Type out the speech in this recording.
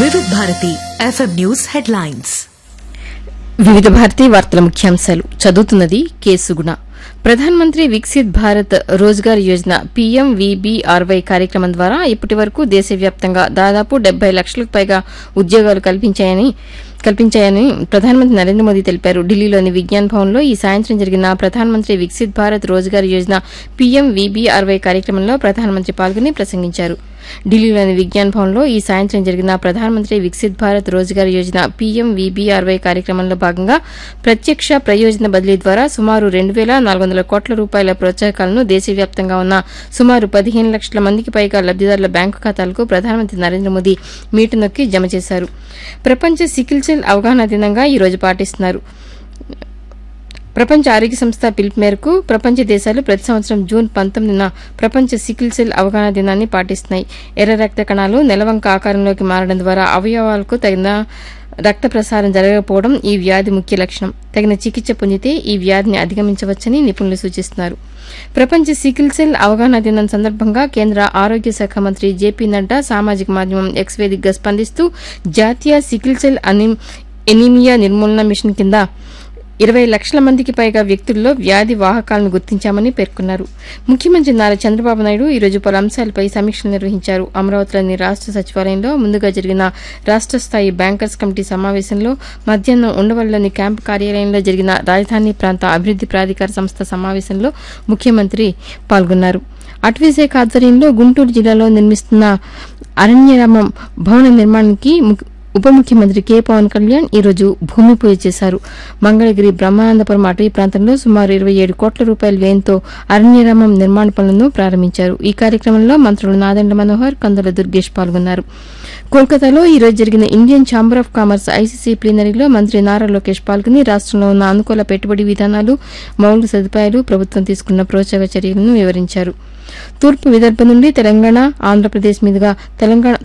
వివిధ Bharati FM news headlines వివిధ భారతీ వార్తల ముఖ్యాంశాలు చదువుతున్నది కేసుగుణ ప్రధానమంత్రి వికసిత్ భారత్ రోజ్గార్ యోజన పీఎంవీబీఆర్వై కార్యక్రమం ద్వారా ఇప్పటి వరకు దేశవ్యాప్తంగా దాదాపు డెబ్బై లక్షలకు పైగా ఉద్యోగాలు కల్పించాయని కల్పించాయని ప్రధానమంత్రి నరేంద్ర మోదీ తెలిపారు ఢిల్లీలోని విజ్ఞాన్ భవన్లో ఈ సాయంత్రం జరిగిన ప్రధానమంత్రి వికసిత్ భారత్ రోజ్గార్ యోజన పీఎంవీబీఆర్వై కార్యక్రమంలో ప్రధానమంత్రి పాల్గొని ప్రసంగించారు ఢిల్లీలోని విజ్ఞాన్ భవన్లో ఈ సాయంత్రం జరిగిన ప్రధానమంత్రి వికసిత్ భారత్ రోజ్గార్ యోజన పీఎంవీబీఆర్వై కార్యక్రమంలో భాగంగా ప్రత్యక్ష ప్రయోజన బదిలీ ద్వారా సుమారు రెండు వేల నాలుగు వందల కోట్ల రూపాయల ప్రోత్సాహకాలను దేశవ్యాప్తంగా ఉన్న సుమారు పదిహేను లక్షల మందికి పైగా లబ్దిదారుల బ్యాంకు ఖాతాలకు ప్రధానమంత్రి నరేంద్ర మోదీ మీటు నొక్కి జమ చేశారు ప్రపంచ సికిల్ సెల్ అవగాహన దినంగా ఈ రోజు పాటిస్తున్నారు ప్రపంచ ఆరోగ్య సంస్థ పిలుపు మేరకు ప్రపంచ దేశాలు ప్రతి సంవత్సరం జూన్ పంతొమ్మిదిన ప్రపంచ సికిల్ సెల్ అవగాహన దినాన్ని పాటిస్తున్నాయి ఎర్ర రక్త కణాలు నెలవంక ఆకారంలోకి మారడం ద్వారా అవయవాలకు తగిన రక్త ప్రసారం జరగకపోవడం ఈ వ్యాధి ముఖ్య లక్షణం తగిన చికిత్స పొందితే ఈ వ్యాధిని అధిగమించవచ్చని నిపుణులు సూచిస్తున్నారు ప్రపంచ సికిల్ సెల్ అవగాహన దినం సందర్భంగా కేంద్ర ఆరోగ్య శాఖ మంత్రి జేపీ నడ్డా సామాజిక మాధ్యమం ఎక్స్ వేదికగా స్పందిస్తూ జాతీయ సికిల్ సెల్ అనిమ్ ఎనీమియా నిర్మూలన మిషన్ కింద ఇరవై లక్షల మందికి పైగా వ్యక్తుల్లో వ్యాధి వాహకాలను గుర్తించామని పేర్కొన్నారు ముఖ్యమంత్రి నారా చంద్రబాబు నాయుడు ఈ రోజు పలు అంశాలపై సమీక్షలు నిర్వహించారు అమరావతిలోని రాష్ట సచివాలయంలో ముందుగా జరిగిన రాష్ట స్థాయి బ్యాంకర్స్ కమిటీ సమావేశంలో మధ్యాహ్నం ఉండవల్లిలోని క్యాంపు కార్యాలయంలో జరిగిన రాజధాని ప్రాంత అభివృద్ది ప్రాధికార సంస్థ సమావేశంలో ముఖ్యమంత్రి పాల్గొన్నారు అటవీశాఖ ఆధ్వర్యంలో గుంటూరు జిల్లాలో నిర్మిస్తున్న అరణ్యరామం భవన నిర్మాణానికి ము- ఉప ముఖ్యమంత్రి కె పవన్ కళ్యాణ్ ఈ రోజు భూమి పూజ చేశారు మంగళగిరి బ్రహ్మానందపురం అటవీ ప్రాంతంలో సుమారు ఇరవై ఏడు కోట్ల రూపాయల వ్యయంతో అరణ్యరామం నిర్మాణ పనులను ప్రారంభించారు ఈ కార్యక్రమంలో మంత్రులు నాదెండ్ల మనోహర్ కందుల దుర్గేష్ పాల్గొన్నారు కోల్కతాలో ఈ రోజు జరిగిన Indian chamber of commerce ICC ప్లీనరీలో మంత్రి నారా లోకేష్ పాల్గొని రాష్టంలో ఉన్న అనుకూల పెట్టుబడి విధానాలు మౌలిక సదుపాయాలు ప్రభుత్వం తీసుకున్న ప్రోత్సాహక చర్యలను వివరించారు తూర్పు విదర్భ నుండి తెలంగాణ ఆంధ్రప్రదేశ్ మీదుగా తెలంగాణ